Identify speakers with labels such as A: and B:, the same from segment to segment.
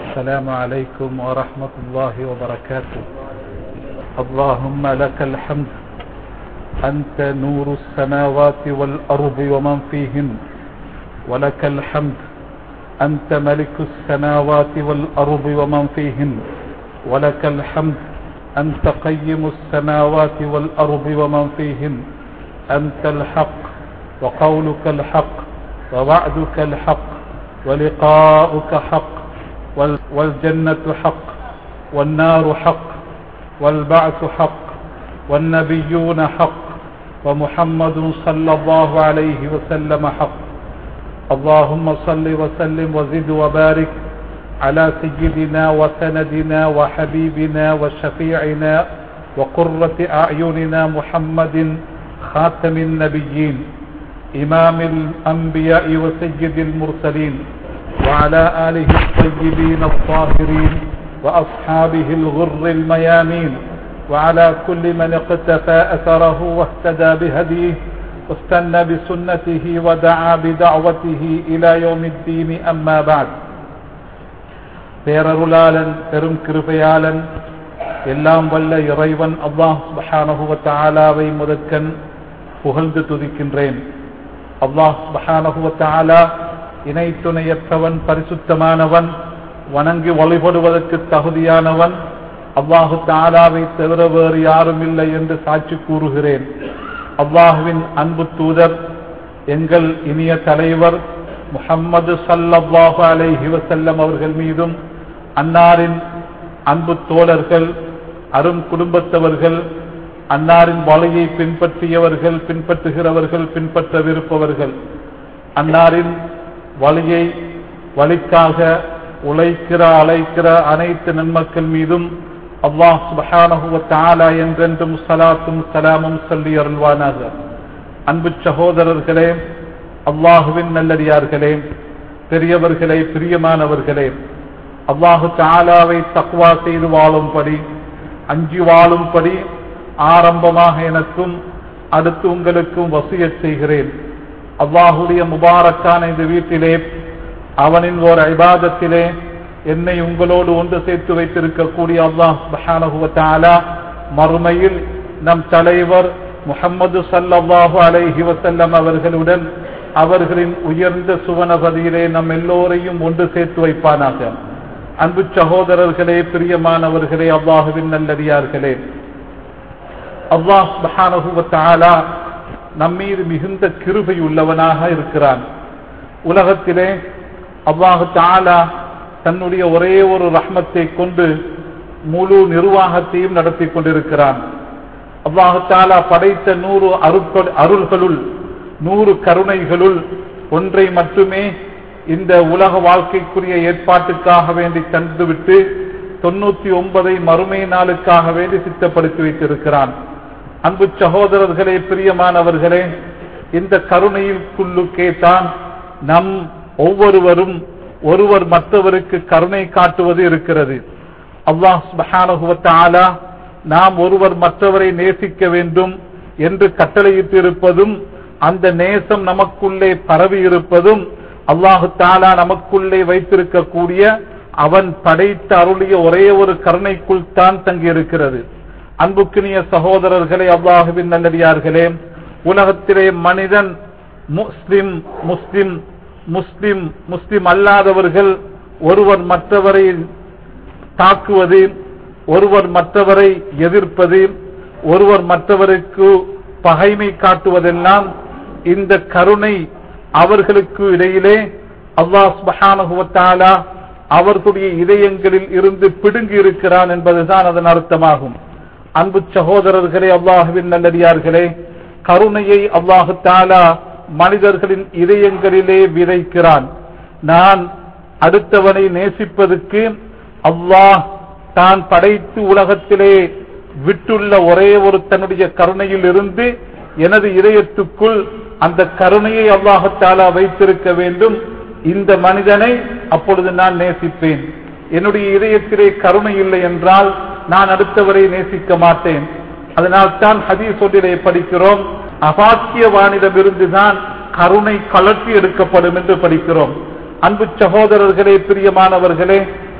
A: السلام عليكم ورحمة الله وبركاته اللهم لك الحمد أنت نور السماوات والأرض ومن فيهن ولك الحمد أنت ملك السماوات والأرض ومن فيهن ولك الحمد أنت قيم السماوات والأرض ومن فيهن أنت الحق وقولك الحق ووعدك الحق ولقاؤك حق والجنة حق والنار حق والبعث حق والنبيون حق ومحمد صلى الله عليه وسلم حق اللهم صل وسلم وزد وبارك على سيدنا وسندنا وحبيبنا وشفيعنا وقرة أعيننا محمد خاتم النبيين إمام الأنبياء وسيد المرسلين وعلى آله الطيبين الطاهرين وأصحابه الغر الميامين وعلى كل من اقتفى أثره واهتدى بهديه واستنى بسنته ودعا بدعوته إلى يوم الدين أما بعد பேரருளாளன் பெரும் கிருபையாளன் எல்லாம் வல்ல இறைவன் அல்லாஹ் சுபஹானஹுவ தாலாவை முதற்கண் புகழ்ந்து துதிக்கின்றேன் அல்லாஹ் சுபஹானஹுவ தாலா இணை துணையற்றவன் பரிசுத்தமானவன் வணங்கி வழிபடுவதற்கு தகுதியானவன் அல்லாஹு தாலாவை தவிர வேறு யாரும் இல்லை என்று சாட்சி கூறுகிறேன் அல்லாஹுவின் அன்பு தூதர் எங்கள் இனிய தலைவர் முகம்மது சல்லல்லாஹு அலைஹி வசல்லம் அவர்கள் மீதும் அன்னாரின் அன்பு தோழர்கள் அரும் குடும்பத்தவர்கள் அன்னாரின் வலையை பின்பற்றியவர்கள் பின்பற்றுகிறவர்கள் பின்பற்றவிருப்பவர்கள் அன்னாரின் வழியை வழிக்காக உழைக்கிற அழைக்கிற அனைத்து நன்மக்கள் மீதும் அல்லாஹ் சுபஹானஹுவ தாலா என்றென்றும் சலாத்தும் சலாமும் சொல்லி அருள்வானாக அன்பு சகோதரர்களே அல்லாஹுவின் நல்லடியார்களே பெரியவர்களே பிரியமானவர்களே அல்லாஹு தாலாவை தக்வா செய்து வாழும்படி அஞ்சி வாழும்படி ஆரம்பமாக எனக்கும் அடுத்து உங்களுக்கும் வசிய செய்கிறேன் அல்லாஹுடைய முபாரக்கான இந்த வீட்டிலே அவனின் ஓர் ஐபாதத்திலே என்னை உங்களோடு ஒன்று சேர்த்து வைத்திருக்கக்கூடிய அல்லாஹ் பஹானகுவத்தாலா மறுமையில் நம் தலைவர் முகம்மது சல்லாஹு அலைஹி வசல்லம் அவர்களுடன் அவர்களின் உயர்ந்த சுவனபதியிலே நம் எல்லோரையும் ஒன்று சேர்த்து வைப்பானாக அன்பு சகோதரர்களே பிரியமானவர்களே அல்லாஹுவின் நல்லடியார்களே அல்லாஹ் பஹானகுவத்தாலா நம்மீது மிகுந்த கிருபை உள்ளவனாக இருக்கிறான் உலகத்திலே அல்லாஹு தாலா தன்னுடைய ஒரே ஒரு ரஹ்மத்தை கொண்டு முழு நிர்வாகத்தையும் நடத்தி கொண்டிருக்கிறான் அல்லாஹு தாலா படைத்த நூறு அருள்களுள் நூறு கருணைகளுள் ஒன்றை மட்டுமே இந்த உலக வாழ்க்கைக்குரிய ஏற்பாட்டுக்காக வேண்டி தந்துவிட்டு தொண்ணூத்தி ஒன்பதை மறுமை நாளுக்காக வேண்டி சித்தப்படுத்தி வைத்திருக்கிறான் அன்பு சகோதரர்களே பிரியமானவர்களே இந்த கருணையிற்குள்ளுக்கே தான் நம் ஒவ்வொருவரும் ஒருவர் மற்றவருக்கு கருணை காட்டுவது இருக்கிறது அல்லாஹ் சுபஹானுவத்தாலா நாம் ஒருவர் மற்றவரை நேசிக்க வேண்டும் என்று கட்டளையிட்டு இருப்பதும் அந்த நேசம் நமக்குள்ளே பரவி இருப்பதும் அல்லாஹு தாலா நமக்குள்ளே வைத்திருக்கக்கூடிய அவன் படைத்த அருளிய ஒரே ஒரு கருணைக்குள் தான் தங்கியிருக்கிறது அன்புக்கினிய சகோதரர்களே அல்லாஹுவின் நல்லடியார்களே உலகத்திலே மனிதன் முஸ்லிம் முஸ்லிம் முஸ்லிம் முஸ்லிம் அல்லாதவர்கள் ஒருவர் மற்றவரை தாக்குவது ஒருவர் மற்றவரை எதிர்ப்பது ஒருவர் மற்றவருக்கு பகைமை காட்டுவதெல்லாம் இந்த கருணை அவர்களுக்கு இடையிலே அல்லாஹ் மகானுவத்தாலா அவர்களுடைய இதயங்களில் இருந்து பிடுங்கி இருக்கிறான் என்பதுதான் அதன் அர்த்தமாகும் அன்பு சகோதரர்களே அல்லாஹுவின் நல்லடியார்களே கருணையை அல்லாஹு தாலா மனிதர்களின் இதயங்களிலே விதைக்கிறான் நான் அடுத்தவனை நேசிப்பதற்கு அல்லாஹ் தான் படைத்து உலகத்திலே விட்டுள்ள ஒரே ஒரு தன்னுடைய கருணையில் இருந்து எனது இதயத்துக்குள் அந்த கருணையை அல்லாஹத்தாலா வைத்திருக்க வேண்டும் இந்த மனிதனை அப்பொழுது நான் நேசிப்பேன் என்னுடைய இதயத்திலே கருணை இல்லை என்றால் நான் அடுத்தவரை நேசிக்க மாட்டேன் அதனால் தான் ஹதீஸ் ஒன்றிலே படிக்கிறோம் அபாக்கியவானிடமிருந்துதான் கருணை கலட்டி எடுக்கப்படும் என்று படிக்கிறோம் அன்பு சகோதரர்களே பிரியமானவர்களே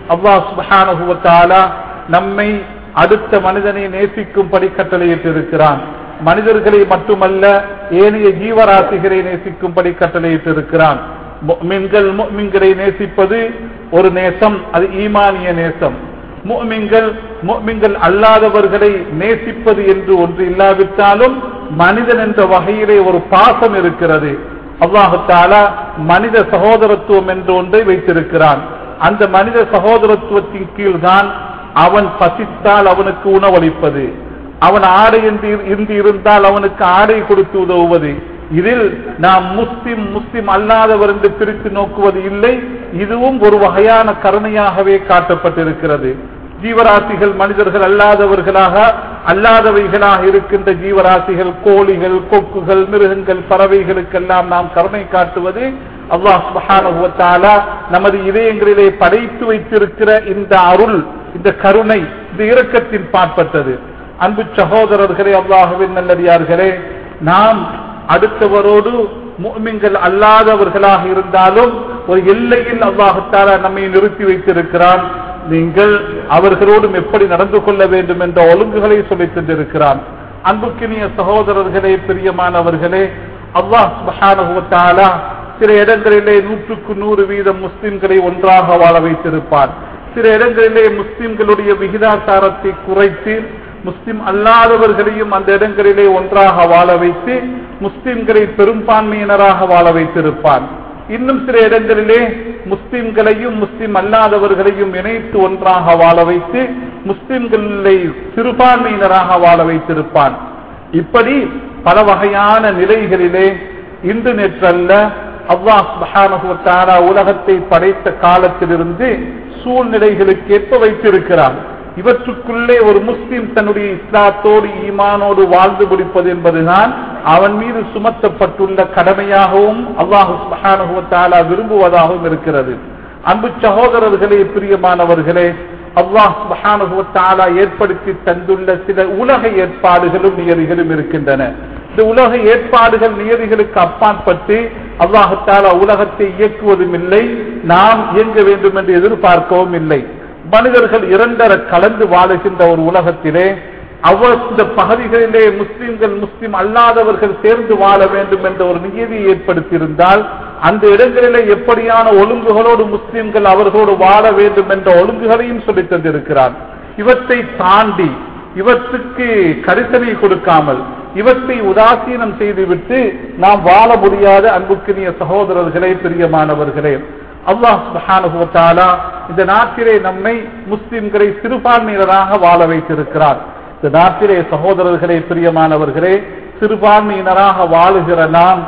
A: அல்லாஹ் சுப்ஹானஹு வ தஆலா நம்மை அடுத்த மனிதனை நேசிக்கும்படி கட்டளையிட்டிருக்கிறான் மனிதர்களை மட்டுமல்ல ஏனைய ஜீவராசிகளை நேசிக்கும்படி கட்டளையிட்டிருக்கிறான் முஃமின்கள் முஃமின்களை நேசிப்பது ஒரு நேசம் அது ஈமானிய நேசம் முஃமின்கள் முஃமின்கள் அல்லாதவர்களை நேசிப்பது என்று ஒன்று இல்லாவிட்டாலும் மனிதன் என்ற வகையிலே ஒரு பாசம் இருக்கிறது அல்லாஹு தாலா மனித சகோதரத்துவம் என்று ஒன்றை வைத்திருக்கிறான் அந்த மனித சகோதரத்துவத்தின் கீழ்தான் அவன் பசித்தால் அவனுக்கு உணவளிப்பது அவன் ஆடை என்று இருந்து இருந்தால் அவனுக்கு ஆடை கொடுத்து உதவுவது இதில் நாம் முஸ்லிம் முஸ்லிம் அல்லாதவர் என்று பிரித்து நோக்குவது இல்லை இதுவும் ஒரு வகையான கருணையாகவே காட்டப்பட்டிருக்கிறது ஜீவராசிகள் மனிதர்கள் அல்லாதவர்களாக அல்லாதவைகளாக இருக்கின்ற ஜீவராசிகள் கோழிகள் கொக்குகள் மிருகங்கள் பறவைகளுக்கெல்லாம் நாம் கருணை காட்டுவது அல்லாஹ் சுப்ஹானஹு வ தஆலா நமது இதயங்களிலே படைத்து வைத்திருக்கிற இந்த அருள் இந்த கருணை இந்த இரக்கத்தின் பாற்பட்டது அன்பு சகோதரர்களே அல்லாஹுவின் நல்லடியார்களே நாம் அடுத்தவரோடு முஃமின்கள் அல்லாதவர்களாக இருந்தாலும் ஒரு எல்லையில் அல்லாஹுத்தாலா நம்மை நிறுத்தி வைத்திருக்கிறான் நீங்கள் அவர்களோடும் எப்படி நடந்து கொள்ள வேண்டும் என்ற ஒழுங்குகளை சொல்லித் தந்திருக்கிறான் அன்புக்கினிய சகோதரர்களே பிரியமானவர்களே அல்லாஹ் சுப்ஹானஹு வ தஆலா சில இடங்களிலே நூற்றுக்கு நூறு வீதம் முஸ்லிம்களை ஒன்றாக வாழ வைத்திருப்பான் சில இடங்களிலே முஸ்லிம்களுடைய விகிதாசாரத்தை குறைத்து முஸ்லிம் அல்லாதவர்களையும் அந்த இடங்களிலே ஒன்றாக வாழ வைத்து முஸ்லிம்களை பெரும்பான்மையினராக வாழ வைத்திருப்பான் இன்னும் சில இடங்களிலே முஸ்லிம்களையும் முஸ்லிம் அல்லாதவர்களையும் இணைத்து ஒன்றாக வாழ வைத்து முஸ்லிம்களை சிறுபான்மையினராக வாழ வைத்திருப்பான் இப்படி பல வகையான நிலைகளிலே இன்று நேற்றல்ல அல்லாஹ் சுப்ஹானஹு வ தஆலா உலகத்தை படைத்த காலத்திலிருந்து சூழ்நிலைகளுக்கு ஏற்ப வைத்திருக்கிறார் இவற்றுக்குள்ளே ஒரு முஸ்லிம் தன்னுடைய இஸ்லாத்தோடு ஈமானோடு வாழ்ந்து முடிப்பது என்பதுதான் அவன் மீது சுமத்தப்பட்டுள்ள கடமையாகவும் அல்லாஹு சுப்ஹானஹு வ தஆலா விரும்புவதாகவும் இருக்கிறது அன்பு சகோதரர்களே பிரியமானவர்களே அல்லாஹ் சுப்ஹானஹு வ தஆலா ஏற்படுத்தி தந்துள்ள சில உலக ஏற்பாடுகளும் நியதிகளும் இருக்கின்றன இந்த உலக ஏற்பாடுகள் நியதிகளுக்கு அப்பாற்பட்டு அல்லாஹு தஆலா உலகத்தை இயக்குவதும் இல்லை நாம் இயங்க வேண்டும் என்று எதிர்பார்க்கவும் இல்லை மனிதர்கள் இரண்டர கலந்து வாழுகின்ற ஒரு உலகத்திலே அவர் இந்த பகுதிகளிலே முஸ்லிம்கள் முஸ்லிம் அல்லாதவர்கள் சேர்ந்து வாழ வேண்டும் என்ற ஒரு நியதியை ஏற்படுத்தியிருந்தால் அந்த இடங்களிலே எப்படியான ஒழுங்குகளோடு முஸ்லிம்கள் அவர்களோடு வாழ வேண்டும் என்ற ஒழுங்குகளையும் சொல்லித் தந்திருக்கிறார் இவற்றை தாண்டி இவற்றுக்கு கரிசனை கொடுக்காமல் இவற்றை உதாசீனம் செய்துவிட்டு நாம் வாழ முடியாத அன்புக்கினிய சகோதரர்களே பிரியமானவர்களே அல்லாஹ் சுப்ஹானஹு வ தஆலா இந்த நாட்டிலே நம்மை முஸ்லிம்களை சிறுபான்மையினராக வாழ வைத்திருக்கிறார் இந்த நாட்டிலே சகோதரர்களே பிரியமானவர்களே சிறுபான்மையினராக வாழுகிற நாம்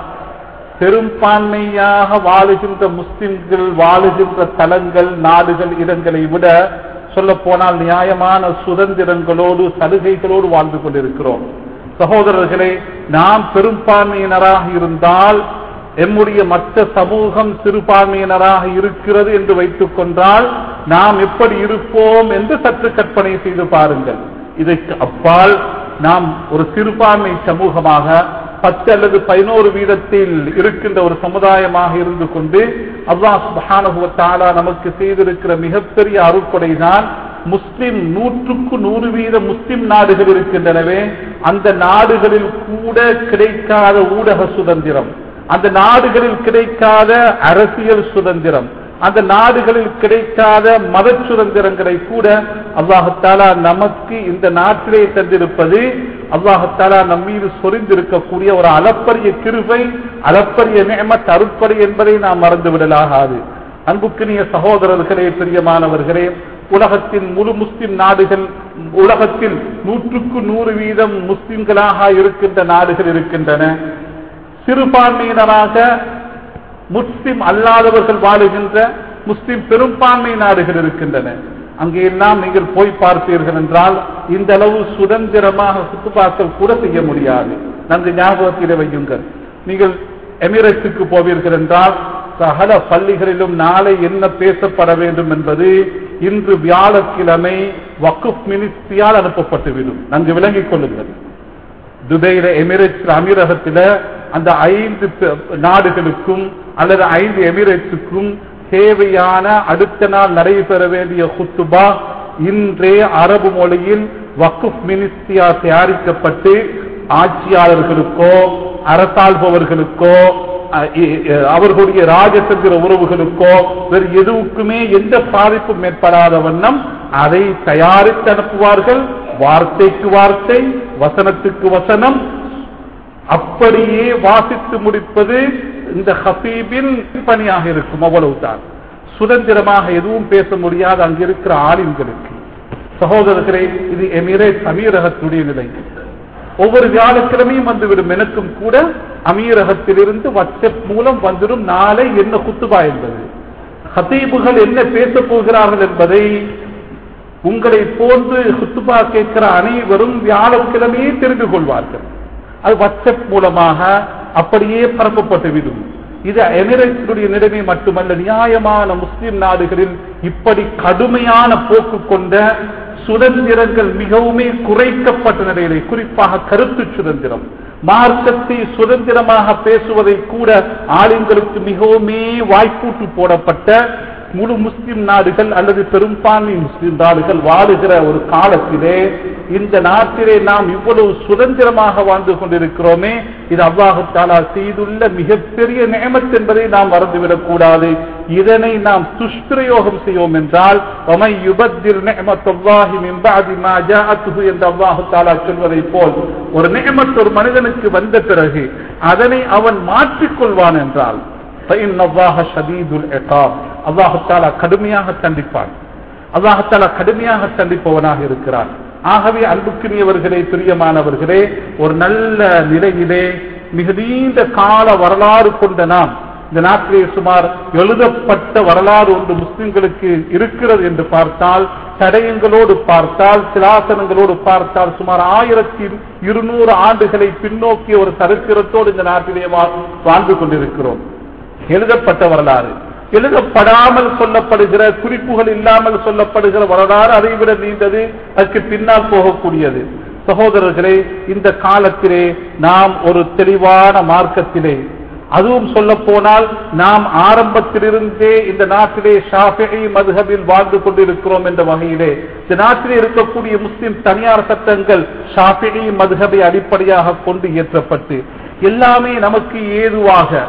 A: பெரும்பான்மையாக வாழுகின்ற முஸ்லிம்கள் வாழுகின்ற தலங்கள் நாடுகள் இடங்களை விட சொல்ல போனால் நியாயமான சுதந்திரங்களோடு சலுகைகளோடு வாழ்ந்து கொண்டிருக்கிறோம் சகோதரர்களே நாம் பெரும்பான்மையினராக இருந்தால் எம்முடைய மற்ற சமூகம் சிறுபான்மையினராக இருக்கிறது என்று வைத்துக் கொண்டால் நாம் எப்படி இருப்போம் என்று சற்று கற்பனை செய்து பாருங்கள் இதற்கு அப்பால் நாம் ஒரு சிறுபான்மை சமூகமாக பத்து அல்லது பதினோரு வீதத்தில் இருக்கின்ற ஒரு சமுதாயமாக இருந்து கொண்டு அல்லாஹ் சுப்ஹானஹு வ தஆலா நமக்கு செய்திருக்கிற மிகப்பெரிய அருட்கொடை தான் முஸ்லிம் நூற்றுக்கு நூறு வீத முஸ்லிம் நாடுகள் இருக்கின்றனவே அந்த நாடுகளில் கூட கிடைக்காத ஊடக சுதந்திரம் அந்த நாடுகளில் கிடைக்காத அரசியல் சுதந்திரம் அந்த நாடுகளில் கிடைக்காத மத சுதந்திரங்களை கூட அல்லாஹத்தாலா நமக்கு இந்த நாட்டிலே தந்திருப்பது அல்லாஹத்தாலா நம் மீது சொரிந்திருக்கக்கூடிய ஒரு அளப்பரிய கிருபை அளப்பரிய நேமத் அருட்படை என்பதை நாம் மறந்து விடலாகாது அன்புக்கினிய சகோதரர்களே பிரியமானவர்களே உலகத்தின் முழு முஸ்லிம் நாடுகள் உலகத்தில் நூற்றுக்கு நூறு வீதம் முஸ்லிம்களாக இருக்கின்ற நாடுகள் இருக்கின்றன சிறுபான்மையினராக முஸ்லிம் அல்லாதவர்கள் வாழுகின்ற முஸ்லிம் பெரும்பான்மை நாடுகள் இருக்கின்றன அங்கே எல்லாம் நீங்கள் போய் பார்த்தீர்கள் என்றால் இந்த அளவு சுதந்திரமாக சுற்றுப்பாக்கள் கூட செய்ய முடியாது நன்கு ஞாபகத்தில் வையுங்கள் நீங்கள் எமிரேட்ஸுக்கு போவீர்கள் என்றால் சகல பள்ளிகளிலும் நாளை என்ன பேசப்பட வேண்டும் என்பது இன்று வியாழக்கிழமை வக்குப் மினிஸ்ட்ரியால் அனுப்பப்பட்டுவிடும் நன்கு விளங்கிக் கொள்ளுங்கள் துபையில எமிரேட்ஸ் அமீரகத்தில அந்த ஐந்து நாடுகளுக்கும் அல்லது ஐந்து எமிரேட்ஸுக்கும் தேவையான அடுத்த நாள் நடைபெற வேண்டிய குத்துபா இன்றே அரபு மொழியில் வக்குப் மினிஸ்ட்ரியா தயாரிக்கப்பட்டு ஆட்சியாளர்களுக்கோ அரசாள்பவர்களுக்கோ அஹ், இ- அஹ், அவர்களுடைய ராஜதந்திர உறவுகளுக்கோ வேறு எதுவுக்குமே எந்த பாதிப்பும் ஏற்படாத வண்ணம் அதை தயாரித்து அனுப்புவார்கள் வார்த்தைக்கு வார்த்தை வசனத்துக்கு வசனம் அப்படியே வாசித்து முடிப்பது இந்த ஹபீபின் பணியாக இருக்கும் அவ்வளவுதான் சுதந்திரமாக எதுவும் பேச முடியாது அங்கிருக்கிற ஆளுங்களுக்கு சகோதரர்களே இது எமிரேட் அமீரகத்துடைய நிலை ஒவ்வொரு வியாழக்கிழமையும் வந்துவிடும் எனக்கும் கூட அமீரகத்திலிருந்து வாட்ஸ்அப் மூலம் வந்துடும் நாளை என்ன குத்துபா என்பது ஹதீபுகள் என்ன பேசப் போகிறார்கள் என்பதை உங்களை போன்று குத்துபா கேட்கிற அனைவரும் வியாழக்கிழமையே தெரிந்து கொள்வார்கள் அது வாட்ஸ்அப் மூலமாக அப்படியே பரப்பப்பட்டு விடும் இது எமிரேட்ஸுடைய நிலைமை மட்டுமல்ல நியாயமான முஸ்லிம் நாடுகளில் இப்படி கடுமையான போக்கு கொண்ட சுதந்திரங்கள் மிகவுமே குறைக்கப்பட்ட நிலையிலே குறிப்பாக கருத்து சுதந்திரம் மார்க்கத்தை சுதந்திரமாக பேசுவதை கூட ஆளுங்களுக்கு மிகவுமே வாய்ப்பூட்டு போடப்பட்ட முழு முஸ்லிம் நாடுகள் அல்லது பெரும்பான்மை முஸ்லிம் நாடுகள் வாழுகிற ஒரு காலத்திலே இந்த நாட்டிலே நாம் இவ்வளவு சுதந்திரமாக வாழ்ந்து கொண்டிருக்கிறோமே இது அல்லாஹு தாலா செய்துள்ள மிகப்பெரிய நேமத் என்பதை நாம் மறந்துவிடக் கூடாது இதனை நாம் துஷ்பிரயோகம் செய்வோம் என்றால் وَمَنْ يُبَدِّلْ نِعْمَةَ اللَّهِ مِنْ بَعْدِ مَا جَاءَتْهُ என்று அல்லாஹு தாலா சொல்வதைப் போல் ஒரு நியமத் ஒரு மனிதனுக்கு வந்த பிறகு அதனை அவன் மாற்றிக்கொள்வான் என்றால் فَإِنَّ اللَّهَ شَدِيدُ الْعِقَابِ அல்லாஹு தாலா கடுமையாக தண்டிப்பான் அல்லாஹு தாலா கடுமையாக தண்டிப்பவனாக இருக்கிறான் ஆகவே அன்புக்குரியவர்களே பிரியமானவர்களே ஒரு நல்ல நிலையிலே மிக நீண்ட கால வரலாறு கொண்ட நாம் இந்த நாட்டிலே சுமார் எழுதப்பட்ட வரலாறு ஒன்று முஸ்லிம்களுக்கு இருக்கிறது என்று பார்த்தால் தடயங்களோடு பார்த்தால் சிலாசனங்களோடு பார்த்தால் சுமார் ஆயிரத்தி இருநூறு ஆண்டுகளை பின்னோக்கிய ஒரு சரித்திரத்தோடு இந்த நாட்டிலே வா- வாழ்ந்து கொண்டிருக்கிறோம் எழுதப்பட்ட வரலாறு எழுதப்படாமல் சொல்லப்படுகிற குறிப்புகள் இல்லாமல் சொல்லப்படுகிற வரலாறு அதைவிட நீண்டது அதற்கு பின்னால் போகக்கூடியது சகோதரர்களே இந்த காலத்திலே நாம் ஒரு தெளிவான மார்க்கத்திலே அதுவும் சொல்ல போனால் நாம் ஆரம்பத்திலிருந்தே இந்த நாட்டிலே ஷாஃபிஇ மதுஹபில் வாழ்ந்து கொண்டிருக்கிறோம் என்ற வகையிலே இந்த நாட்டிலே இருக்கக்கூடிய முஸ்லிம் தனியார் சட்டங்கள் ஷாஃபிஇ மதுஹபை அடிப்படையாக கொண்டு இயற்றப்பட்டு எல்லாமே நமக்கு ஏதுவாக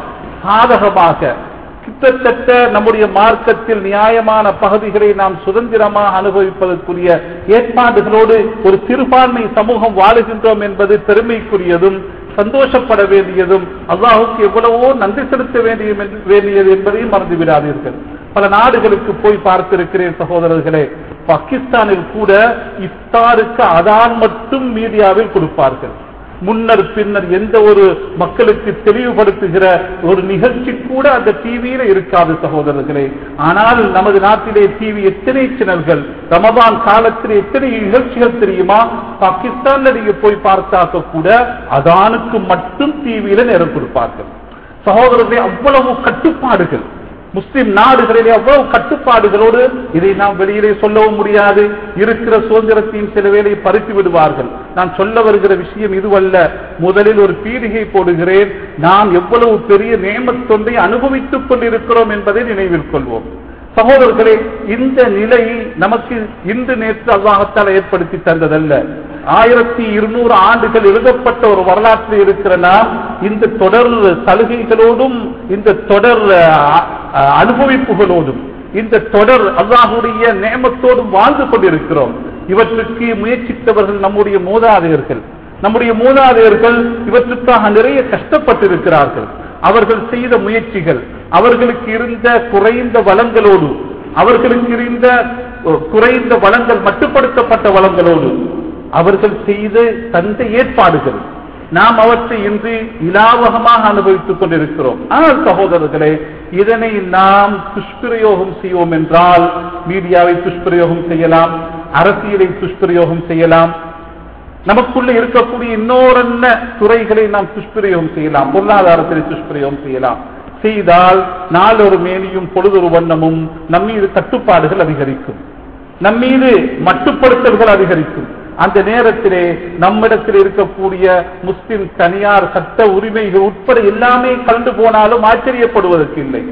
A: சாதகமாக கிட்டத்தட்ட நம்முடைய மார்க்கத்தில் நியாயமான பகுதிகளை நாம் சுதந்திரமாக அனுபவிப்பதற்குரிய ஏற்பாடுகளோடு ஒரு சிறுபான்மை சமூகம் வாழுகின்றோம் என்பது பெருமைக்குரியதும் சந்தோஷப்பட வேண்டியதும் அல்லாஹுக்கு எவ்வளவோ நன்றி செலுத்த வேண்டிய வேண்டியது என்பதையும் மறந்து விடாதீர்கள் பல நாடுகளுக்கு போய் பார்த்திருக்கிறேன் சகோதரர்களே பாகிஸ்தானில் கூட இஃப்தாருக்கு அதான் மட்டும் மீடியாவில் கொடுப்பார்கள் முன்னர் பின்னர் எந்த ஒரு மக்களுக்கு தெளிவுபடுத்துகிற ஒரு நிகழ்ச்சி கூட அந்த டிவியில இருக்காது சகோதரர்களே ஆனால் நமது நாட்டிலே டிவி எத்தனை சேனல்கள் ரமதான் காலத்தில் எத்தனை நிகழ்ச்சிகள் தெரியுமா பாகிஸ்தான்ல நீங்க போய் பார்த்தாக்க கூட அதானுக்கு மட்டும் டிவியில நேரம் கொடுப்பார்கள் சகோதரர்களே அவ்வளவு கட்டுப்பாடுகள் முஸ்லிம் நாடுகளிலே அவ்வளவு கட்டுப்பாடுகளோடு இதை நாம் வெளியிலே சொல்லவும் முடியாது இருக்கிற சுதந்திரத்தையும் சில வேளை பறித்து விடுவார்கள் நான் சொல்ல வருகிற விஷயம் இதுவல்ல முதலில் ஒரு பீடிகை போடுகிறேன் நாம் எவ்வளவு பெரிய நேமத்தொன்றை அனுபவித்துக் கொண்டிருக்கிறோம் என்பதை நினைவில் கொள்வோம் சகோதரர்களே இந்த நிலை நமக்கு இன்று நேற்று அல்லாஹத்தால் ஏற்படுத்தி தந்ததல்ல ஆயிரத்தி இருநூறு ஆண்டுகள் எழுதப்பட்ட ஒரு வரலாற்றில் இருக்கிற நாம் இந்த தொடர் சலுகைகளோடும் இந்த தொடர் அஹ், அஹ், அனுபவிப்புகளோடும் இந்த தொடர் அல்லாஹுடைய நேமத்தோடும் வாழ்ந்து கொண்டிருக்கிறோம் இவற்றுக்கு முயற்சித்தவர்கள் நம்முடைய மூதாதையர்கள் நம்முடைய மூதாதையர்கள் இவற்றுக்காக நிறைய கஷ்டப்பட்டிருக்கிறார்கள் அவர்கள் செய்த முயற்சிகள் அவர்களுக்கு இருந்த குறைந்த வளங்களோடு அவர்களுக்கு இருந்த அஹ், குறைந்த வளங்கள் மட்டுப்படுத்தப்பட்ட வளங்களோடு அவர்கள் செய்த தந்த ஏற்பாடுகள் நாம் அவற்றை இன்று இலாவகமாக அனுபவித்துக் கொண்டிருக்கிறோம் ஆனால் சகோதரர்களே இதனை நாம் துஷ்பிரயோகம் செய்வோம் என்றால் மீடியாவை துஷ்பிரயோகம் செய்யலாம் அரசியலை துஷ்பிரயோகம் செய்யலாம் நமக்குள்ள இருக்கக்கூடிய இன்னொரு துறைகளை நாம் துஷ்பிரயோகம் செய்யலாம் பொருளாதாரத்தில் துஷ்பிரயோகம் செய்யலாம் செய்தால் நாளொரு மேனியும் பொழுதொரு வண்ணமும் நம்மீது கட்டுப்பாடுகள் அதிகரிக்கும் நம்மீது மட்டுப்படுத்தல்கள் அதிகரிக்கும் அந்த நேரத்திலே நம்மிடத்தில் இருக்கக்கூடிய முஸ்லிம் தனியார் சட்ட உரிமைகள் உட்பட எல்லாமே கலந்து போனாலும் ஆச்சரியப்படுவதற்கு இல்லை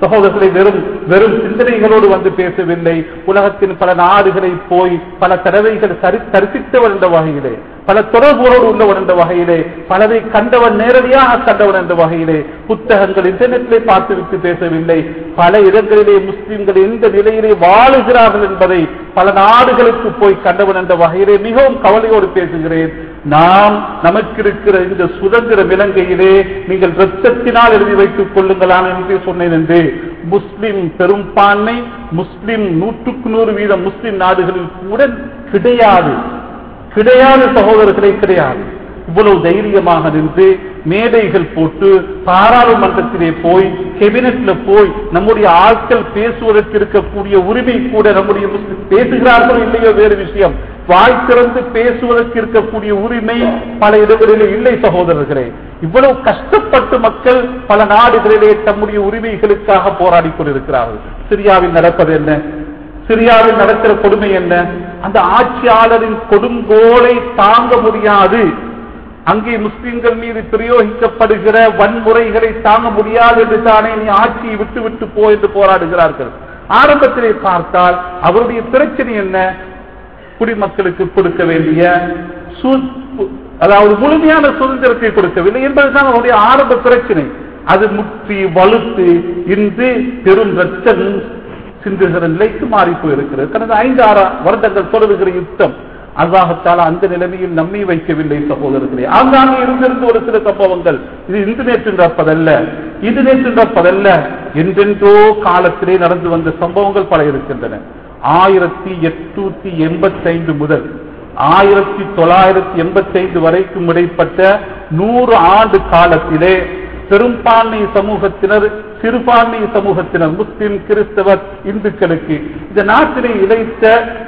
A: சகோதரர்களை வெறும் வெறும் சிந்தனைகளோடு வந்து பேசவில்லை உலகத்தின் பல நாடுகளை போய் பல தடவைகள் சரி தரிசித்தவர் என்ற வகையிலே பல தொடர்புகளோடு உள்ளவர் என்ற வகையிலே பலரை கண்டவன் நேரடியாக கண்டவன் என்ற வகையிலே புத்தகங்கள் இன்டர்நெட்டிலே பார்த்துவிட்டு பேசவில்லை பல இடங்களிலே முஸ்லிம்கள் எந்த நிலையிலே வாழுகிறார்கள் என்பதை பல நாடுகளுக்கு போய் கண்டவன் என்ற வகையிலே மிகவும் கவலையோடு பேசுகிறேன் நாம் நமக்கு இருக்கிற இந்த சுதந்திர இலங்கையிலே நீங்கள் ரத்தத்தினால் எழுதி வைத்துக் கொள்ளுங்களான் என்று சொன்னேன் என்று முஸ்லிம் பெரும்பான்மை முஸ்லிம் நூற்றுக்கு நூறு வீதம் முஸ்லிம் நாடுகளில் கூட கிடையாது கிடையாது சகோதரர்களே கிடையாது இவ்வளவு தைரியமாக நின்று மேடைகள் போட்டு பாராளுமன்றத்திலே போய் கேபினெட்ல போய் நம்முடைய ஆட்கள் பேசுவதற்கு இருக்கக்கூடிய உரிமை கூட நம்முடைய முஸ்லிம் பேசுகிறார்களோ இல்லையோ வேறு விஷயம் வாய் திறந்து பேசுவதற்கு இருக்கக்கூடிய உரிமை பல இடங்களிலே இல்லை சகோதரர்களே இவ்வளவு கஷ்டப்பட்டு மக்கள் பல நாடுகளிலே தம்முடைய உரிமைகளுக்காக போராடி கொண்டிருக்கிறார்கள் சிரியாவில் நடப்பது என்ன சிரியாவில் நடக்கிற கொடுமை என்ன அந்த ஆட்சியாளரின் கொடுங்கோலை தாங்க முடியாது அங்கே முஸ்லிம்கள் மீது பிரயோகிக்கப்படுகிற வன்முறைகளை தாங்க முடியாது என்று தானே நீ ஆட்சியை விட்டு விட்டு போ என்று போராடுகிறார்கள் ஆரம்பத்திலே பார்த்தால் அவருடைய பிரச்சனை என்ன குடிமக்களுக்கு கொடுக்க வேண்டிய சு- அதாவது முழுமையான சுதந்திரத்தை கொடுக்கவில்லை என்பதுதான் அவருடைய ஆரம்ப பிரச்சனை அது முற்றி வலுத்து இன்று பெரும் ரத்தம் சிந்துகிற நிலைக்கு மாறி போயிருக்கிறது கடந்த ஐந்து ஆறு வருடங்கள் தொடர்கிற யுத்தம் அல்லாஹத்தால அந்த நிலைமையில் நம்மை வைக்கவில்லை சகோதரர்களே ஆங்காங்கே இருந்திருந்த ஒரு சில சம்பவங்கள் இது இன்று நேற்று நடப்பதல்ல இது நேற்று நடப்பதல்ல என்றென்றோ காலத்திலே நடந்து வந்த சம்பவங்கள் பல இருக்கின்றன ஆயிரத்தி எட்நூத்தி எண்பத்தி ஐந்து முதல் ஆயிரத்தி தொள்ளாயிரத்தி எண்பத்தி ஐந்து வரைக்கும் இடைப்பட்ட நூறு ஆண்டு காலத்திலே பெரும்பான்மை சமூகத்தினர் சிறுபான்மை சமூகத்தினர் முஸ்லிம் கிறிஸ்தவர் இந்துக்களுக்கு இந்த நாட்டிலே இழைத்த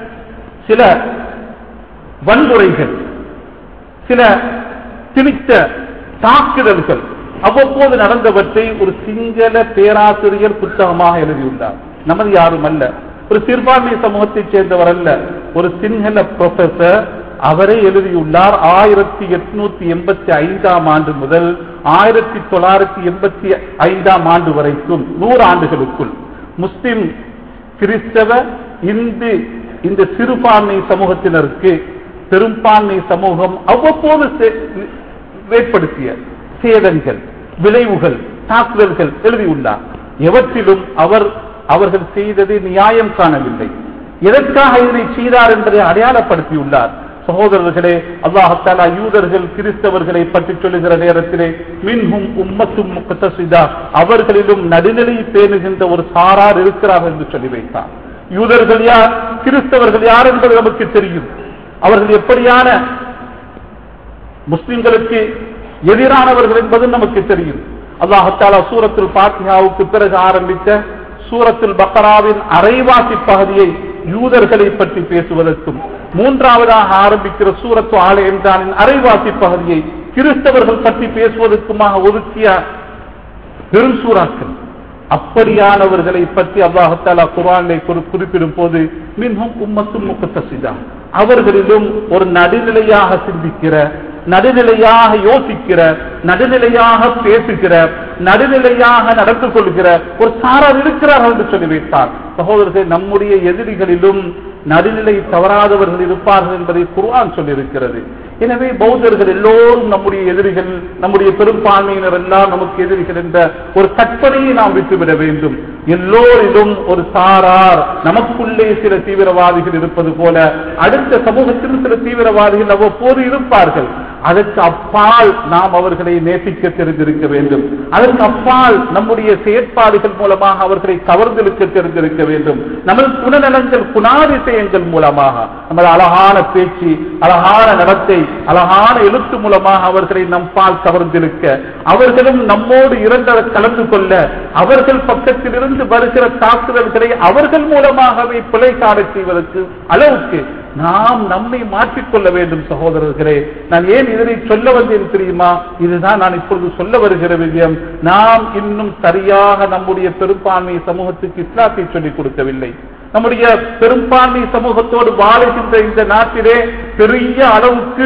A: சில வன்முறைகள் சில திணித்த தாக்குதல்கள் அவ்வப்போது நடந்தவற்றை ஒரு சிங்கள பேராசிரியர் புத்தகமாக எழுதியுள்ளார் நமது யாரும் அல்ல ஒரு சிறுபான்மை சமூகத்தைச் சேர்ந்தவர் அல்ல ஒரு சிங்கள ப்ரொஃபசர் அவரே எழுதியுள்ளார் ஆயிரத்தி எட்நூத்தி எண்பத்தி ஐந்தாம் ஆண்டு முதல் ஆயிரத்தி தொள்ளாயிரத்தி எண்பத்தி ஐந்தாம் ஆண்டு வரைக்கும் நூறு ஆண்டுகளுக்குள் முஸ்லிம் கிறிஸ்தவ இந்து இந்த சிறுபான்மை சமூகத்தினருக்கு பெரும்பான்மை சமூகம் அவ்வப்போது சே- ஏற்படுத்திய சேதங்கள் விளைவுகள் தாக்குதல்கள் எழுதியுள்ளார் எவற்றிலும் அவர் அவர்கள் செய்தது நியாயம் காணவில்லை எதற்காக இதனை செய்தார் என்பதை அடையாளப்படுத்தியுள்ளார் சகோதரர்களே அல்லாஹாலா யூதர்கள் கிறிஸ்தவர்களை பற்றி சொல்லுகிற நேரத்திலே மின்ஹும் உம்மத்தும் முக்கத்தசிதா அவர்களிலும் நடுநிலை பேணுகின்ற ஒரு சாரார் இருக்கிறார் என்று சொல்லி வைத்தார் யூதர்கள் யார் கிறிஸ்தவர்கள் யார் என்பது நமக்கு தெரியும் அவர்கள் எப்படியான முஸ்லிம்களுக்கு எதிரானவர்கள் என்பது நமக்கு தெரியும் அல்லாஹாலா சூரத்துல் பாத்தியாவுக்கு பிறகு ஆரம்பித்த சூரத்துல் பக்கராவின் அரைவாசி பகுதியை யூதர்களை பற்றி பேசுவதற்கும் மூன்றாவதாக ஆரம்பிக்கிற சூரத்து ஆலை என்றானின் அரைவாசி பகுதியை கிறிஸ்தவர்கள் பற்றி பேசுவதற்குமாக ஒதுக்கிய பெரும் சூறாக்கள் அப்படியானவர்களை பற்றி அல்லாஹாலா குரானை குறிப்பிடும் போது மின்ஹும் உம்மத்தும் முக்கத்தசிதா அவர்களிலும் ஒரு நடுநிலையாக சிந்திக்கிற நடுநிலையாக யோசிக்கிற நடுநிலையாக பேசுகிற நடுநிலையாக நடந்து கொள்கிற ஒரு சாரார் இருக்கிறார்கள் என்று சொல்லி வைத்தார் சகோதரர்கள் நம்முடைய எதிரிகளிலும் நடுநிலை தவறாதவர்கள் இருப்பார்கள் என்பதை குர்ஆன் சொல்லியிருக்கிறது எனவே பௌத்தர்கள் எல்லோரும் நம்முடைய எதிரிகள் நம்முடைய பெரும்பான்மையினர் எல்லாம் நமக்கு எதிரிகள் என்ற ஒரு கற்பனையை நாம் விட்டுவிட வேண்டும் எல்லோரிலும் ஒரு சாரார் நமக்குள்ளே சில தீவிரவாதிகள் இருப்பது போல அடுத்த சமூகத்திலும் சில தீவிரவாதிகள் அவ்வப்போது இருப்பார்கள் அதற்கு அப்பால் நாம் அவர்களை நேசிக்க தெரிந்திருக்க வேண்டும் அதற்கு அப்பால் நம்முடைய செயற்பாடுகள் மூலமாக அவர்களை கவர்ந்திருக்க தெரிந்திருக்க வேண்டும் நமது குணநலங்கள் குணாதிசயங்கள் மூலமாக நமது அழகான பேச்சு அழகான நடத்தை அழகான எழுத்து மூலமாக அவர்களை நம்பால் கவர்ந்திருக்க அவர்களும் நம்மோடு இரண்டர கலந்து கொள்ள அவர்கள் பக்கத்தில் இருந்து வருகிற தாக்குதல்களை அவர்கள் மூலமாகவே பிழை காணச் செய்வதற்கு அளவுக்கு நாம் நம்மை மாற்றிக்கொள்ள வேண்டும் சகோதரர்களே நான் ஏன் இதனை சொல்ல வந்தேன் தெரியுமா இதுதான் நான் இப்பொழுது சொல்ல வருகிற விஷயம் நாம் இன்னும் சரியாக நம்முடைய பெரும்பான்மை சமூகத்துக்கு இஸ்லாத்தை சொல்லிக் கொடுக்கவில்லை நம்முடைய பெரும்பான்மை சமூகத்தோடு வாழுகின்ற இந்த நாட்டிலே பெரிய அளவுக்கு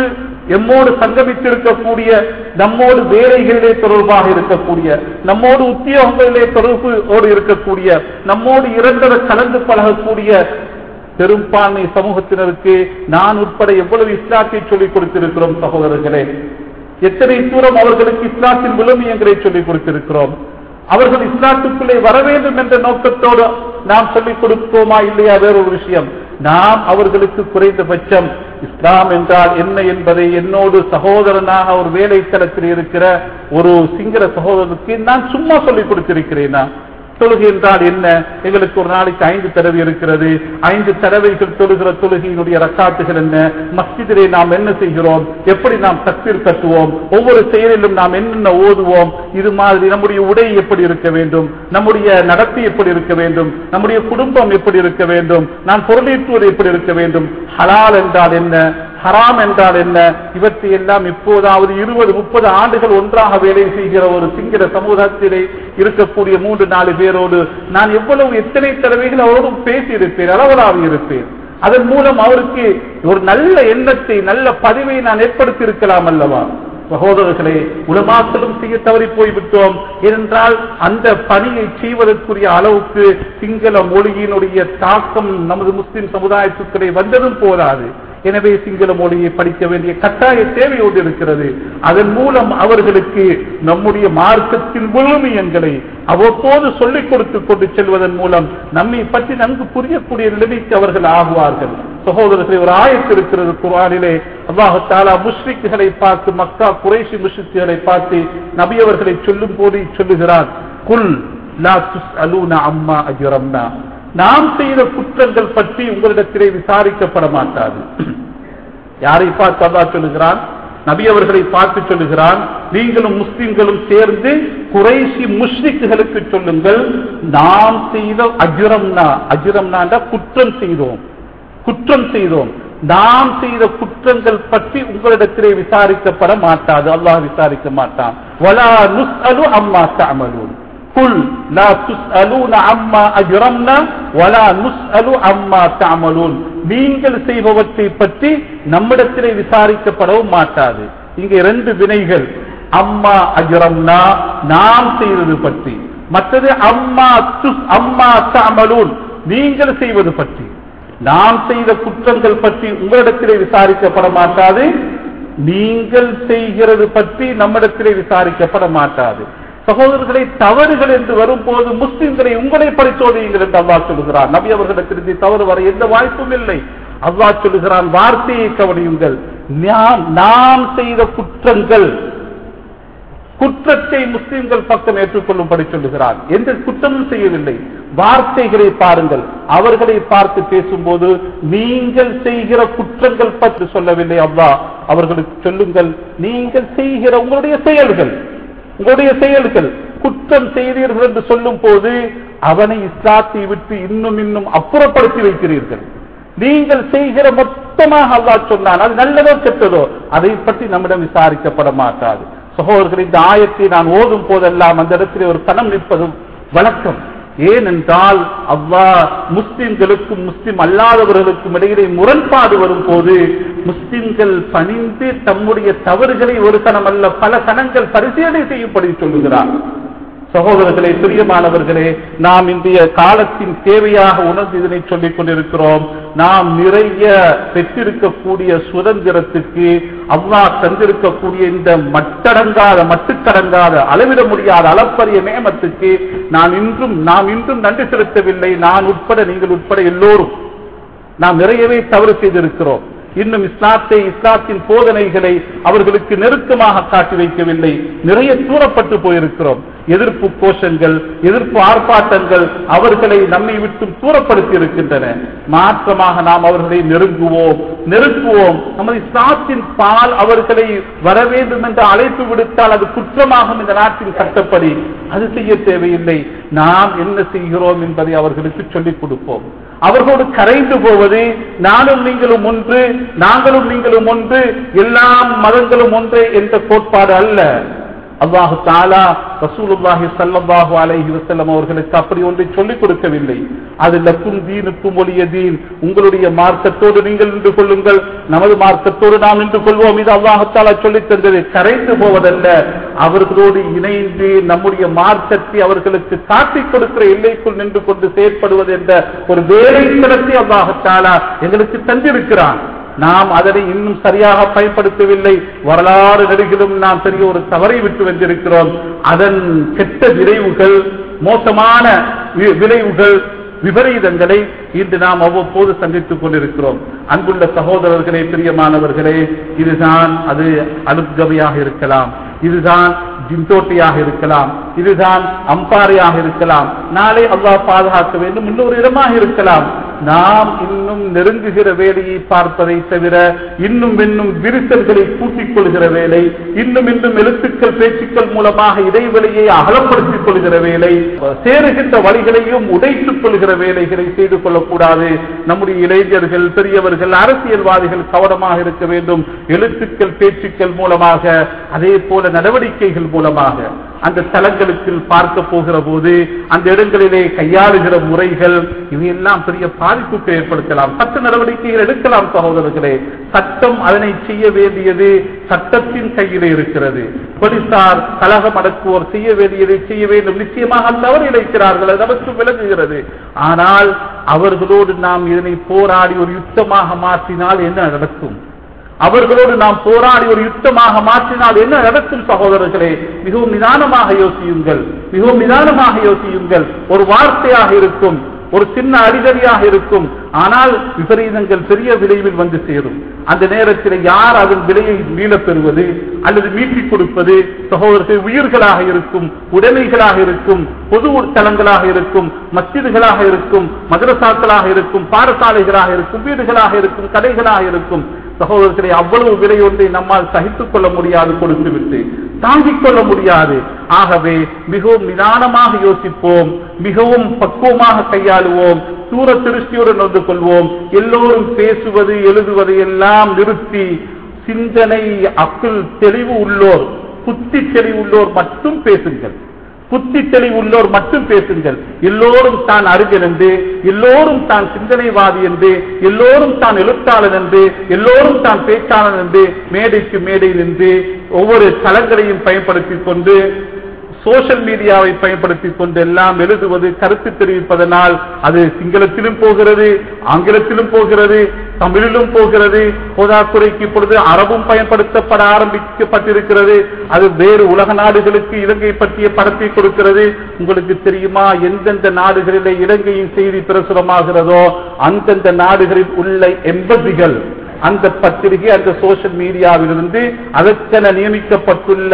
A: எம்மோடு சங்கமித்திருக்கக்கூடிய நம்மோடு வேலைகளிலே தொடர்பாக இருக்கக்கூடிய நம்மோடு உத்தியோகங்களிலே தொடர்போடு இருக்கக்கூடிய நம்மோடு இரண்டர கலந்து பழகக்கூடிய பெரும்பான்மை சமூகத்தினருக்கு நான் உட்பட எவ்வளவு இஸ்லாத்தை சொல்லிக் கொடுத்திருக்கிறோம் சகோதரர்களே எத்தனை தூரம் அவர்களுக்கு இஸ்லாத்தின் விழுமியங்களை சொல்லிக் கொடுத்திருக்கிறோம் அவர்கள் இஸ்லாத்துக்குள்ளே வர வேண்டும் என்ற நோக்கத்தோடு நாம் சொல்லிக் கொடுப்போமா இல்லையா வேறொரு விஷயம் நாம் அவர்களுக்கு குறைந்தபட்சம் இஸ்லாம் என்றால் என்ன என்பதை என்னோடு சகோதரனாக ஒரு வேலை தளத்தில் இருக்கிற ஒரு சிங்கள சகோதரனுக்கு நான் சும்மா சொல்லிக் கொடுத்திருக்கிறேனா தொழுகை என்றால் என்ன எங்களுக்கு ஒரு நாளைக்கு ஐந்து தடவை இருக்கிறது ஐந்து தடவைகள் தொழுகிற தொழுகையினுடைய ரக்காத்துகள் என்ன மஸ்ஜிதிலே நாம் என்ன செய்கிறோம் எப்படி நாம் தக்பீர் கட்டுவோம் ஒவ்வொரு செயலிலும் நாம் என்னென்ன ஓதுவோம் இது மாதிரி நம்முடைய உடை எப்படி இருக்க வேண்டும் நம்முடைய நடத்தை எப்படி இருக்க வேண்டும் நம்முடைய குடும்பம் எப்படி இருக்க வேண்டும் நான் பொருளீட்டுவது எப்படி இருக்க வேண்டும் ஹலால் என்றால் என்ன ஹராம் என்றால் என்ன இவற்றை எல்லாம் இப்போதாவது இருபது முப்பது ஆண்டுகள் ஒன்றாக வேலை செய்கிற ஒரு சிங்கள சமூகத்திலே இருக்கக்கூடிய மூன்று நாலு பேரோடு நான் எவ்வளவு எத்தனை தடவைகள் அவரோடும் பேசியிருப்பேன் அளவலாவி இருப்பேன் அதன் மூலம் அவருக்கு ஒரு நல்ல எண்ணத்தை நல்ல பதிவை நான் ஏற்படுத்தி இருக்கலாம் அல்லவா சகோதரர்களே உலமாக்களும் செய்ய தவறி போய்விட்டோம் ஏனென்றால் அந்த பணியை செய்வதற்குரிய அளவுக்கு சிங்கள மொழியினுடைய தாக்கம் நமது முஸ்லிம் சமுதாயத்துக்களை வந்ததும் போதாது எனவே சிங்கள மொழியை படிக்க வேண்டிய கட்டாய தேவை ஒன்று இருக்கிறது அதன் மூலம் அவர்களுக்கு நம்முடைய மார்க்கத்தின் முழுமையங்களை அவ்வப்போது சொல்லிக் கொடுத்து கொண்டு செல்வதன் மூலம் நம்மை பற்றி நன்கு புரியக்கூடிய நிலைமைக்கு அவர்கள் ஆகுவார்கள் சகோதரர்களை ஒரு ஆயத்து இருக்கிறது குரானிலே அல்லாஹாலா முஷ்ரிக்குகளை பார்த்து மக்கா குறைசி முஷ்ரிக்குகளை பார்த்து நபி அவர்களை சொல்லும் போது சொல்லுகிறார் குல் லா துஸ் அலூனா அம்மா அஜுரம்னா நாம் செய்த குற்றங்கள் பற்றி உங்களிடத்திலே விசாரிக்கப்பட மாட்டாது யாரை பார்த்து அல்லா சொல்லுகிறான் நபி அவர்களை பார்த்து சொல்லுகிறான் நீங்களும் முஸ்லிம்களும் சேர்ந்து குறைசி முஷ்ரிக்குகளுக்கு சொல்லுங்கள் நாம் செய்த அஜுரம்னா அஜுரம்னா குற்றம் செய்தோம் குற்றம் செய்தோம் நாம் செய்த குற்றங்கள் பற்றி உங்களிடத்திலே விசாரிக்கப்பட மாட்டாது அல்லாஹ் விசாரிக்க மாட்டான் வலா நுஸ்அலு அம்மா தஅமலூன் குல் லா துஸ்அலூன அம்மா அஜ்ரம்னா வலா நுஸ்அலு அம்மா தஅமலூன் நீங்கள் செய்பவற்றை பற்றி நம்மிடத்திலே விசாரிக்கப்படவும் மாட்டாது இங்க இரண்டு வினைகள் அம்மா அஜ்ரம்னா நாம் செய்தது பற்றி மற்றது அம்மா துஸ் அம்மா தஅமலூன் நீங்கள் செய்வது பற்றி நாம் செய்த குற்றங்கள் பற்றி உங்களிடத்திலே விசாரிக்கப்பட மாட்டாது நீங்கள் செய்கிறது பற்றி நம்மிடத்திலே விசாரிக்கப்பட மாட்டாது சகோதரர்களை தவறுகள் என்று வரும்போது முஸ்லிம்களை உங்களை பரிசோதியுங்கள் என்று அல்லாஹ் சொல்லுகிறார் நபி அவர்களிடத்திலிருந்து தவறு வர எந்த வாய்ப்பும் இல்லை அல்லாஹ் சொல்லுகிறான் வார்த்தையை கவனியுங்கள் நாம் நாம் செய்த குற்றங்கள் குற்றத்தை முஸ்லிம்கள் பக்கம் ஏற்றுக்கொள்ளும்படி சொல்லுகிறார் எந்த குற்றமும் செய்யவில்லை வார்த்தைகளை பாருங்கள் அவர்களை பார்த்து பேசும்போது நீங்கள் செய்கிற குற்றங்கள் பற்றி சொல்லவில்லை அவ்வா அவர்களுக்கு சொல்லுங்கள் நீங்கள் செய்கிற உங்களுடைய செயல்கள் உங்களுடைய செயல்கள் குற்றம் செய்தீர்கள் என்று சொல்லும் போது அவனை இஸ்லாத்தை விட்டு இன்னும் இன்னும் அப்புறப்படுத்தி வைக்கிறீர்கள் நீங்கள் செய்கிற மொத்தமாக அல்லாஹ் சொன்னான் அது நல்லதோ கெட்டதோ அதை பற்றி நம்மிடம் விசாரிக்கப்பட மாட்டாது சகோதரர்கள் இந்த ஆயத்தை நான் ஓதும் போதெல்லாம் அந்த இடத்திலே ஒரு கணம் நிற்பதும் வழக்கம் ஏனென்றால் அவ்வா முஸ்லிம்களுக்கும் முஸ்லிம் அல்லாதவர்களுக்கும் இடையிலே முரண்பாடு வரும் போது முஸ்லிம்கள் பணிந்து தம்முடைய தவறுகளை ஒரு கணம் அல்ல பல கணங்கள் பரிசீலனை செய்யும்படி சொல்லுகிறார் சகோதரர்களே பிரியமானவர்களே நாம் இன்றைய காலத்தின் தேவையாக உணர்ந்து இதனை சொல்லிக் கொண்டிருக்கிறோம் நாம் நிறைய பெற்றிருக்கக்கூடிய சுதந்திரத்துக்கு அவ்வா தந்திருக்கக்கூடிய இந்த மட்டடங்காத மட்டுக்கடங்காத அளவிட முடியாத அளப்பரிய நேமத்துக்கு நான் இன்றும் நாம் இன்றும் நன்றி செலுத்தவில்லை நான் உட்பட நீங்கள் உட்பட எல்லோரும் நாம் நிறையவே தவறு செய்திருக்கிறோம் இன்னும் இஸ்லாத்தை இஸ்லாத்தின் போதனைகளை அவர்களுக்கு நெருக்கமாக காட்டி வைக்கவில்லை நிறைய தூரப்பட்டு போயிருக்கிறோம் எதிர்ப்பு கோஷங்கள் எதிர்ப்பு ஆர்ப்பாட்டங்கள் அவர்களை நம்மை விட்டு தூரப்படுத்தி இருக்கின்றன மாற்றமாக நாம் அவர்களை நெருங்குவோம் நெருக்குவோம் நமது இஸ்லாத்தின் பால் அவர்களை வர வேண்டும் என்று அழைப்பு விடுத்தால் அது குற்றமாகும் இந்த நாட்டின் சட்டப்படி அது செய்ய தேவையில்லை நாம் என்ன செய்கிறோம் என்பதை அவர்களுக்கு சொல்லிக் கொடுப்போம் அவர்களோடு கரைந்து போவது நானும் நீங்களும் ஒன்று நாங்களும் நீங்களும் ஒன்று எல்லா மதங்களும் ஒன்று என்ற கோட்பாடு அல்ல அல்லாஹு தாலா ரசூலுல்லாஹி ஸல்லல்லாஹு அலைஹி வஸல்லம் அவர்களுக்கு அப்படி ஒன்றை சொல்லிக் கொடுக்கவில்லை அது லக்கும் தீனுக்கும் ஒளிய தீன் உங்களுடைய மார்க்கத்தோடு நீங்கள் நின்று கொள்ளுங்கள் நமது மார்க்கத்தோடு நாம் நின்று கொள்வோம் இது அல்லாஹு தாலா சொல்லித் தந்தது கரைந்து போவதல்ல அவர்களோடு இணைந்து நம்முடைய மார்க்கத்தை அவர்களுக்கு காட்டிக் கொடுக்கிற எல்லைக்குள் நின்று கொண்டு செயற்படுவது என்ற ஒரு வேலை திறத்தை அல்லாஹு தாலா எங்களுக்கு தந்திருக்கிறான் நாம் அதனை இன்னும் சரியாக பயன்படுத்தவில்லை வரலாறு நெடுகிலும் நாம் பெரிய ஒரு தவறை விட்டு வந்திருக்கிறோம் அதன் கெட்ட விளைவுகள் மோசமான வி- விளைவுகள் விபரீதங்களை இன்று நாம் அவ்வப்போது சந்தித்துக் கொண்டிருக்கிறோம் அன்புள்ள சகோதரர்களே பிரியமானவர்களே இதுதான் அது அலுப்கவையாக இருக்கலாம் இதுதான் ஜிந்தோட்டியாக இருக்கலாம் இதுதான் அம்பாறையாக இருக்கலாம் நாளை அல்லாஹ் பாதுகாக்க வேண்டும் இன்னொரு இடமாக இருக்கலாம் நாம் இன்னும் நெருங்குகிற வேலையை பார்ப்பதை தவிர இன்னும் இன்னும் விரிசல்களை கூட்டிக் கொள்கிற வேலை இன்னும் இன்னும் எழுத்துக்கள் பேச்சுக்கள் மூலமாக இடைவெளியை அகலப்படுத்திக் கொள்கிற வேலை சேருகின்ற வழிகளையும் உடைத்துக் கொள்கிற வேலைகளை செய்து கொள்ளக்கூடாது நம்முடைய இளைஞர்கள் பெரியவர்கள் அரசியல்வாதிகள் கவனமாக இருக்க வேண்டும் எழுத்துக்கள் பேச்சுக்கள் மூலமாக அதே போல நடவடிக்கைகள் மூலமாக அந்த தலங்களுக்கு பார்க்க போகிற போது அந்த இடங்களிலே கையாளுகிற முறைகள் இவையெல்லாம் பெரிய பாதிப்புக்கு ஏற்படுத்தலாம் சட்ட நடவடிக்கைகள் எடுக்கலாம் சகோதரர்களே சட்டம் அதனை செய்ய வேண்டியது சட்டத்தின் கையிலே இருக்கிறது போலீசார் கலகம் அடக்குவோர் செய்ய வேண்டியதை செய்ய வேண்டும் நிச்சயமாக தவறு இழைக்கிறார்கள் அது நமக்கு விளங்குகிறது ஆனால் அவர்களோடு நாம் இதனை போராடி ஒரு யுத்தமாக மாற்றினால் என்ன நடக்கும் அவர்களோடு நாம் போராடி ஒரு யுத்தமாக மாற்றினால் என்ன நடக்கும் சகோதரர்களே மிகவும் நிதானமாக யோசியுங்கள் மிகவும் நிதானமாக யோசியுங்கள் ஒரு வார்த்தையாக இருக்கும் ஒரு சின்ன அடிதடியாக இருக்கும் ஆனால் விபரீதங்கள் பெரிய விளைவில் வந்து சேரும் அந்த நேரத்தில் யார் அதன் விலையை மீளப் பெறுவது அல்லது மீட்டிக் கொடுப்பது சகோதரர்கள் உயிர்களாக இருக்கும் உடைமைகளாக இருக்கும் பொது தலங்களாக இருக்கும் மஸ்ஜிதுகளாக இருக்கும் மதரசாக்களாக இருக்கும் பாடசாலைகளாக இருக்கும் வீடுகளாக இருக்கும் கடைகளாக இருக்கும் சகோதரர்களை அவ்வளவு விலை ஒன்றை நம்மால் சகித்துக் கொள்ள முடியாது கொடுத்து விட்டு தாங்கிக் கொள்ள முடியாது ஆகவே மிகவும் நிதானமாக யோசிப்போம் மிகவும் பக்குவமாக கையாளுவோம் தூர திருஷ்டியுடன் வந்து கொள்வோம் எல்லோரும் பேசுவது எழுதுவது எல்லாம் நிறுத்தி சிந்தனை அக்குள் தெளிவு உள்ளோர் புத்தி தெளிவு உள்ளோர் மட்டும் பேசுங்கள் புத்தி தெளிவு உள்ளோர் மட்டும் பேசுங்கள் எல்லோரும் தான் அறிஞர் என்று எல்லோரும் தான் சிந்தனைவாதி என்று எல்லோரும் தான் எழுத்தாளன் என்று எல்லோரும் தான் பேச்சாளன் என்று மேடைக்கு மேடை நின்று ஒவ்வொரு தளங்களையும் பயன்படுத்திக் கொண்டு சோஷியல் மீடியாவை பயன்படுத்திக் கொண்டு எல்லாம் எழுதுவது கருத்து தெரிவிப்பதனால் அது சிங்களத்திலும் போகிறது ஆங்கிலத்திலும் போகிறது தமிழிலும் போகிறது போதாக்குறைக்கு இப்பொழுது அரபும் பயன்படுத்தப்பட ஆரம்பிக்கப்பட்டிருக்கிறது அது வேறு உலக நாடுகளுக்கு இலங்கை பற்றிய படத்தை கொடுக்கிறது உங்களுக்கு தெரியுமா எந்தெந்த நாடுகளிலே இலங்கையின் செய்தி பிரசுரமாகிறதோ அந்தந்த நாடுகளில் உள்ள எம்பசிகள் அந்த பத்திரிகை அந்த சோஷியல் மீடியாவிலிருந்து அதற்கென நியமிக்கப்பட்டுள்ள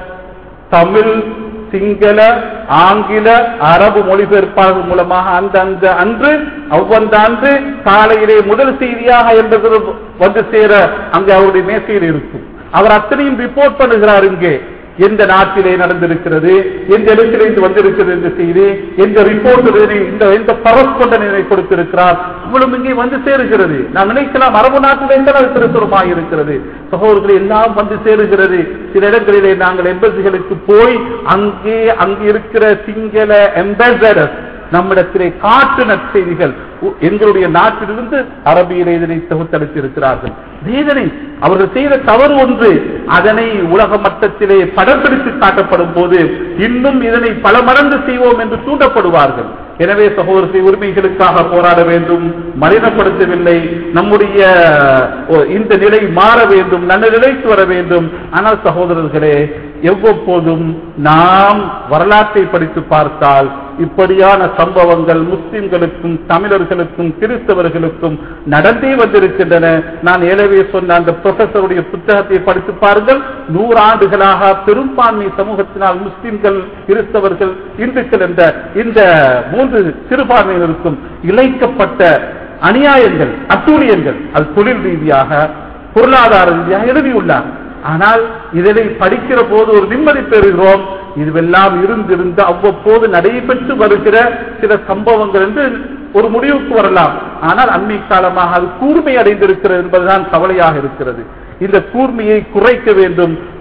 A: தமிழ் சிங்கள ஆங்கில அரபு மொழிபெயர்ப்பாளர்கள் மூலமாக அந்த அந்த அன்று அவ்வந்த அன்று காலையிலே முதல் செய்தியாக என்பது வந்து சேர அங்கு அவருடைய மேசையில் இருக்கும் அவர் அத்தனையும் ரிப்போர்ட் பண்ணுகிறார் இங்கே எந்த நாட்டிலே நடந்திருக்கிறது எந்த இடத்திலிருந்து வந்திருக்கிறது என்ற செய்தி எந்த ரிப்போர்ட் இந்த எந்த பரஸ் கொண்ட நிலை கொடுத்திருக்கிறார் இவ்வளவு இங்கே வந்து சேருகிறது நாம் நினைக்கலாம் அரபு நாட்டில் எந்த அளவு திருத்தரமாக இருக்கிறது சகோதரர்கள் எல்லாம் வந்து சேருகிறது சில இடங்களிலே நாங்கள் எம்பசிகளுக்கு போய் அங்கே அங்கு இருக்கிற சிங்கள எம்பசடர்ஸ் நம்மிடத்திலே காட்டு நற்செய்திகள் உ- எங்களுடைய நாட்டிலிருந்து அரபியிலே இதனை தொகுத்தளித்து இருக்கிறார்கள் வேதனை அவர்கள் செய்த தவறு ஒன்று அதனை உலக மட்டத்திலே படம்பிடித்து காட்டப்படும் போது இன்னும் இதனை பல மடங்கு செய்வோம் என்று தூண்டப்படுவார்கள் எனவே சகோதரத்தை உரிமைகளுக்காக போராட வேண்டும் மலினப்படுத்தவில்லை நம்முடைய ஓ, இந்த நிலை மாற வேண்டும் நல்ல நிலைக்கு வர வேண்டும் ஆனால் சகோதரர்களே எவ்வப்போதும் நாம் வரலாற்றை படித்து பார்த்தால் இப்படியான சம்பவங்கள் முஸ்லிம்களுக்கும் தமிழர்களுக்கும் கிறிஸ்தவர்களுக்கும் நடந்தே வந்திருக்கின்றன நான் ஏழவே சொன்ன அந்த ப்ரொஃபசருடைய புத்தகத்தை படித்து பாருங்கள் நூறாண்டுகளாக பெரும்பான்மை சமூகத்தினால் முஸ்லிம்கள் கிறிஸ்தவர்கள் இந்துக்கள் என்ற இந்த மூன்று சிறுபான்மையினருக்கும் இழைக்கப்பட்ட அநியாயங்கள் அட்டூழியங்கள் அது தொழில் ரீதியாக பொருளாதார ரீதியாக எழுதியுள்ளார் ஆனால் இதனை படிக்கிற போது ஒரு நிம்மதி பெறுகிறோம் இதுவெல்லாம் இருந்திருந்து அவ்வப்போது நடைபெற்று வருகிற சில சம்பவங்கள் என்று ஒரு முடிவுக்கு வரலாம் ஆனால் அண்மை காலமாக அது கூர்மை அடைந்திருக்கிறது என்பதுதான் கவலையாக இருக்கிறது இந்த கூர்மையை குறைக்க வேண்டும்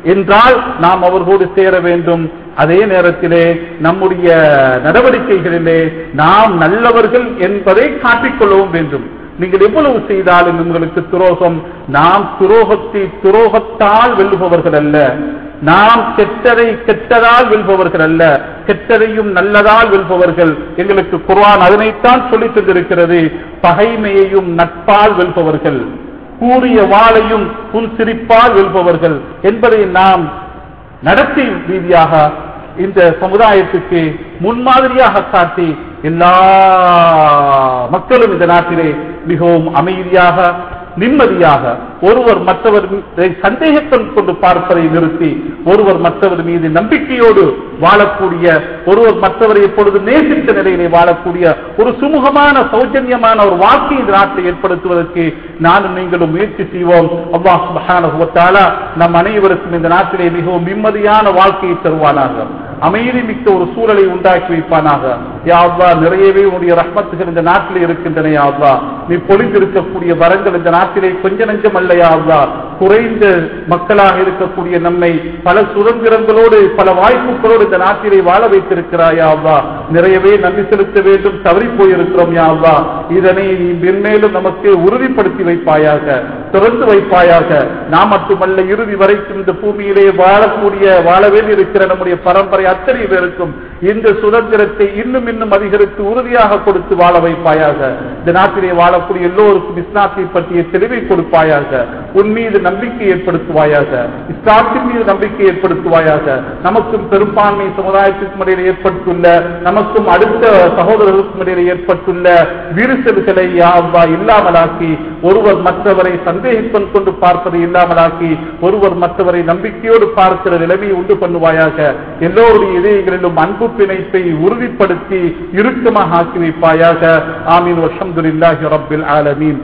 A: என்றால் நாம் அவர்களோடு சேர வேண்டும் அதே நேரத்திலே நம்முடைய நடவடிக்கைகளிலே நாம் நல்லவர்கள் என்பதை காட்டிக்கொள்ளவும் வேண்டும் நீங்கள் எவ்வளவு செய்தாலும் உங்களுக்கு துரோகம் நாம் துரோகத்தை துரோகத்தால் வெல்லுபவர்கள் அல்ல நாம் கெட்டதை கெட்டதால் வெல்பவர்கள் அல்ல கெட்டதையும் நல்லதால் வெல்பவர்கள் எங்களுக்கு குர்ஆன் அதனைத்தான் சொல்லித் தந்திருக்கிறது பகைமையையும் நட்பால் வெல்பவர்கள் கூறிய வாளையும் புன் சிரிப்பால் வெல்பவர்கள் என்பதை நாம் நடத்தை ரீதியாக இந்த சமுதாயத்துக்கு முன்மாதிரியாக காட்டி எல்லா மக்களும் இந்த நாட்டிலே மிகவும் அமைதியாக நிம்மதியாக ஒருவர் மற்றவரை சந்தேகத்தில் கொண்டு பார்ப்பதை நிறுத்தி ஒருவர் மற்றவர் மீது நம்பிக்கையோடு வாழக்கூடிய ஒருவர் மற்றவரை எப்பொழுது நேசித்த நிலையிலே வாழக்கூடிய ஒரு சுமூகமான சௌஜன்யமான ஒரு வாழ்க்கை இந்த நாட்டில் ஏற்படுத்துவதற்கு நானும் நீங்களும் முயற்சி செய்வோம் அல்லாஹ் சுப்ஹானஹு வ தஆலா நம் அனைவருக்கும் இந்த நாட்டிலே மிகவும் நிம்மதியான வாழ்க்கையை தருவானாக அமைதி மிக்க ஒரு சூழலை உண்டாக்கி வைப்பானாக யா அல்லாஹ் நிறையவே உன்னுடைய ரஹ்மத்துகள் இந்த நாட்டில் இருக்கின்றன யா அல்லாஹ் நீ பொழிந்திருக்கக்கூடிய வரங்கள் இந்த நாட்டிலே கொஞ்ச நஞ்சம் அல்ல யா அல்லாஹ் குறைந்த மக்களாக இருக்கக்கூடிய நம்மை பல சுதந்திரங்களோடு பல வாய்ப்புகளோடு இந்த நாட்டிலே வாழ வைத்திருக்கிறாயா அல்லாஹ் நிறையவே நன்றி செலுத்த வேண்டும் தவறி போயிருக்கிறோம் யா அல்லாஹ் இதனை நீ மென்மேலும் நமக்கு உறுதிப்படுத்தி வைப்பாயாக திறந்து வைப்பாயாக நாம் மட்டுமல்ல இறுதி வரைக்கும் இந்த பூமியிலே வாழக்கூடிய வாழவே இருக்கிற நம்முடைய பரம்பரை அத்தனை பேருக்கும் இந்த சுதந்திரத்தை இன்னும் இன்னும் அதிகரித்து உறுதியாக கொடுத்து வாழ வைப்பாயாக இந்த நாட்டிலே வாழக்கூடிய எல்லோருக்கும் இஸ்லாத்தை பற்றிய தெளிவை கொடுப்பாயாக உன் மீது நம்பிக்கை ஏற்படுத்துவாயாக இஸ்லாத்தின் மீது நம்பிக்கை ஏற்படுத்துவாயாக நமக்கும் பெரும்பான்மை சமுதாயத்திற்கும் இடையில ஏற்பட்டுள்ள நமக்கும் அடுத்த சகோதரர்களுக்கும் இடையில ஏற்பட்டுள்ள விரிசல்களை யாவா இல்லாமலாக்கி ஒருவர் மற்றவரை சந்தேகிப்பன் கொண்டு பார்ப்பதை இல்லாமலாக்கி ஒருவர் மற்றவரை நம்பிக்கையோடு பார்க்கிற நிலைமையை உண்டு பண்ணுவாயாக எல்லோருடைய இதயங்களிலும் அன்பு பிணைப்பை உறுதிப்படுத்தி இறுக்கமாக ஆக்கி வைப்பாயாக ஆமீன் வசம்துல்லாஹி ரப்பில் ஆலமீன்